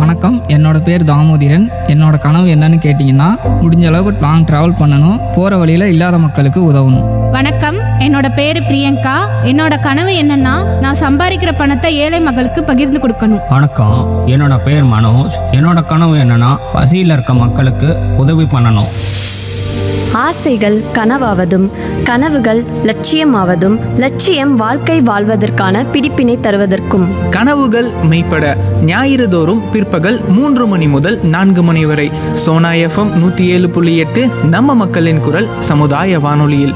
வணக்கம் என்னோட பேர் தாமோதிரன் என்னோட கனவு என்னன்னு கேட்டிங்கன்னா முடிஞ்ச அளவுக்கு லாங் ட்ராவல் பண்ணணும் போகிற வழியில் இல்லாத மக்களுக்கு உதவணும் வணக்கம் என்னோட பேரு பிரியங்கா என்னோட கனவு என்னன்னா நான் சம்பாதிக்கிற பணத்தை ஏழை மகளுக்கு பகிர்ந்து கொடுக்கணும் வணக்கம் என்னோட பேர் மனோஜ் என்னோட கனவு என்னன்னா பசியில் இருக்க மக்களுக்கு உதவி பண்ணணும் ஆசைகள் கனவாவதும் கனவுகள் லட்சியமாவதும் லட்சியம் வாழ்க்கை வாழ்வதற்கான பிடிப்பினை தருவதற்கும் கனவுகள் மெய்ப்பட ஞாயிறு தோறும் பிற்பகல் மூன்று மணி முதல் நான்கு மணி வரை சோனா எஃப்எம் நூற்றி ஏழு புள்ளி எட்டு நம்ம மக்களின் குரல் சமுதாய வானொலியில்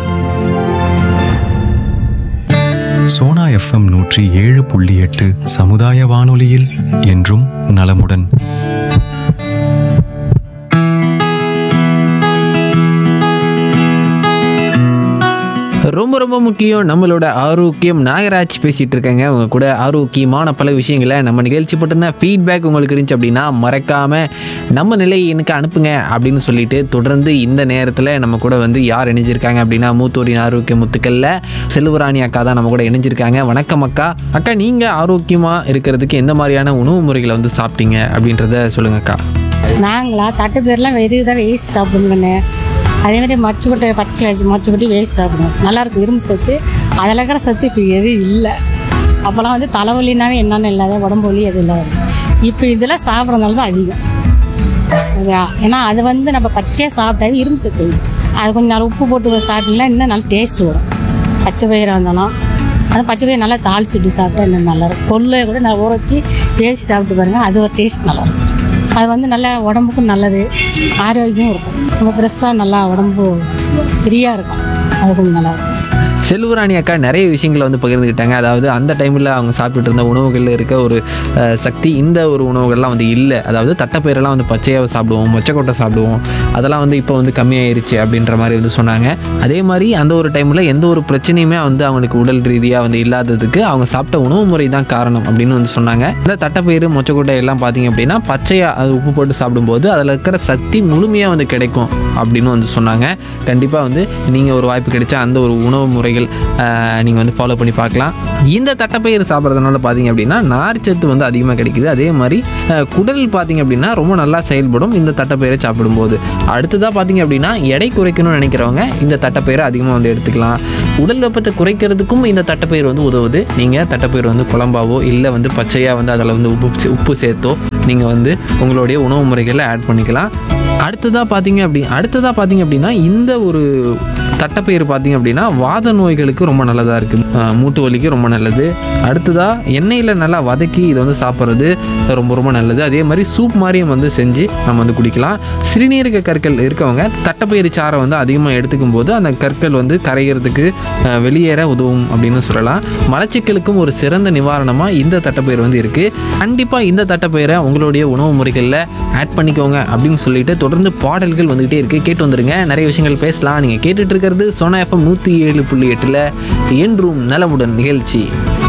சோனா எஃப்எம் நூற்றி ஏழு புள்ளி எட்டு சமுதாய வானொலியில் என்றும் நலமுடன் ரொம்ப ரொம்ப முக்கியம் நம்மளோட ஆரோக்கியம் நாகராஜ் பேசிட்டு இருக்கேங்க உங்க கூட ஆரோக்கியமான பல விஷயங்களை நம்ம நிகழ்ச்சி பற்றின ஃபீட்பேக் உங்களுக்கு இருந்துச்சு அப்படின்னா மறக்காம நம்ம நிலை எனக்கு அனுப்புங்க அப்படின்னு சொல்லிட்டு தொடர்ந்து இந்த நேரத்தில் நம்ம கூட வந்து யார் இணைஞ்சிருக்காங்க அப்படின்னா மூத்தோரின் ஆரோக்கிய முத்துக்கல்ல செல்வராணி அக்கா தான் நம்ம கூட இணைஞ்சிருக்காங்க வணக்கம் அக்கா அக்கா நீங்க ஆரோக்கியமா இருக்கிறதுக்கு எந்த மாதிரியான உணவு முறைகளை வந்து சாப்பிட்டீங்க அப்படின்றத சொல்லுங்க அக்கா நாங்களா தட்டு பேர்லாம் வெறும் தான் வேஸ்ட் சாப்பிடுங்கண்ணே அதே மாதிரி மச்சுக்கொட்டை பச்சை வச்சு மச்சுக்கொட்டி வேஸ்ட் சாப்பிடுவோம் நல்லாயிருக்கும் இரும்பு சத்து அதில் இருக்கிற சத்து இப்போ எதுவும் இல்லை அப்போல்லாம் வந்து தலைவலினாவே என்னென்னு இல்லாத உடம்பு வலி எதுவும் இல்லாத இப்போ இதெல்லாம் சாப்பிட்றதுனால தான் அதிகம் அதான். ஏன்னா அது வந்து நம்ம பச்சையாக சாப்பிட்டாவே இரும்பு சத்து அது கொஞ்சம் நாள் உப்பு போட்டு சாப்பிட்டீங்கன்னா இன்னும் நல்லா டேஸ்ட் வரும் பச்சை பயிராக இருந்தாலும் அது பச்சை பயிர் நல்லா தாளிச்சுட்டு சாப்பிட்டா இன்னும் நல்லாயிருக்கும் கொள்ளை கூட நல்லா ஊற வச்சு பேசி சாப்பிட்டு பாருங்க அது ஒரு டேஸ்ட் நல்லாயிருக்கும் அது வந்து நல்லா உடம்புக்கும் நல்லது ஆரோக்கியம் இருக்கும் நம்ம ஃப்ரெஷ்ஷாக நல்லா உடம்பு ஃப்ரீயாக இருக்கும் அது கொஞ்சம் நல்லா இருக்கும் செல்வராணி அக்கா நிறைய விஷயங்களை வந்து பகிர்ந்துக்கிட்டாங்க அதாவது அந்த டைமில் அவங்க சாப்பிட்டுட்டு இருந்த உணவுகளில் இருக்க ஒரு அஹ், சக்தி இந்த ஒரு உணவுகள்லாம் வந்து இல்லை அதாவது தட்டைப்பயிரெல்லாம் வந்து பச்சையாக சாப்பிடுவோம் மொச்சக்கொட்டை சாப்பிடுவோம் அதெல்லாம் வந்து இப்போ வந்து கம்மியாயிருச்சு அப்படின்ற மாதிரி வந்து சொன்னாங்க அதே மாதிரி அந்த ஒரு டைமில் எந்த ஒரு பிரச்சனையுமே வந்து அவங்களுக்கு உடல் ரீதியாக வந்து இல்லாததுக்கு அவங்க சாப்பிட்ட உணவு முறை தான் காரணம் அப்படின்னு வந்து சொன்னாங்க இந்த தட்டைப்பயிறு மொச்சக்கொட்டை எல்லாம் பார்த்தீங்க அப்படின்னா பச்சையாக அது உப்பு போட்டு சாப்பிடும்போது அதில் இருக்கிற சக்தி முழுமையாக வந்து கிடைக்கும் அப்படின்னு வந்து சொன்னாங்க கண்டிப்பாக வந்து நீங்கள் ஒரு வாய்ப்பு கிடைச்சா அந்த ஒரு உணவு முறைகள் நீங்கள் வந்து ஃபாலோ பண்ணி பார்க்கலாம் இந்த தட்டைப்பயிறு சாப்பிட்றதுனால பார்த்தீங்க அப்படின்னா நார்ச்சத்து வந்து அதிகமாக கிடைக்குது அதே மாதிரி அஹ், குடல் பார்த்தீங்க அப்படின்னா ரொம்ப நல்லா செயல்படும் இந்த தட்டைப்பயிரை சாப்பிடும்போது அடுத்ததாக பார்த்தீங்க அப்படின்னா எடை குறைக்கணும்னு நினைக்கிறவங்க இந்த தட்டைப்பயிரை அதிகமாக வந்து எடுத்துக்கலாம் உடல் வெப்பத்தை குறைக்கிறதுக்கும் இந்த தட்டைப்பயிர் வந்து உதவுது நீங்கள் தட்டைப்பயிர் வந்து குழம்பாவோ இல்லை வந்து பச்சையாக வந்து அதில் வந்து உப்பு சே- உப்பு சேர்த்தோ நீங்கள் வந்து உங்களுடைய உணவு முறைகளில் ஆட் பண்ணிக்கலாம் அடுத்ததாக பார்த்தீங்க அப்படி அடுத்ததாக பார்த்தீங்க அப்படின்னா இந்த ஒரு தட்டைப்பயிறு பார்த்தீங்க அப்படின்னா வாத நோய்களுக்கு ரொம்ப நல்லதாக இருக்குது மூட்டு வலிக்கு ரொம்ப நல்லது அடுத்ததாக எண்ணெயில் நல்லா வதக்கி இதை வந்து சாப்பிட்றது ரொம்ப ரொம்ப நல்லது அதே மாதிரி சூப் மாதிரியும் வந்து செஞ்சு நம்ம வந்து குடிக்கலாம் சிறுநீரக கற்கள் இருக்கவங்க தட்டைப்பயிறு சாறை வந்து அதிகமாக எடுத்துக்கும் போது அந்த கற்கள் வந்து கரைகிறதுக்கு அஹ், வெளியேற உதவும் அப்படின்னு சொல்லலாம் மலச்சிக்கலுக்கும் ஒரு சிறந்த நிவாரணமாக இந்த தட்டைப்பயிறு வந்து இருக்குது கண்டிப்பாக இந்த தட்டைப்பயிரை உங்களுடைய உணவு முறைகளில் ஆட் பண்ணிக்கோங்க அப்படின்னு சொல்லிட்டு தொடர்ந்து பாடல்கள் வந்துகிட்டே இருக்கு கேட்டு வந்துருங்க நிறைய விஷயங்கள் பேசலாம் நீங்கள் கேட்டுட்டு இருக்கிறது சோனா எஃப்எம் நூற்றி ஏழு புள்ளி எட்டில் என்றும் நலமுடன் நிகழ்ச்சி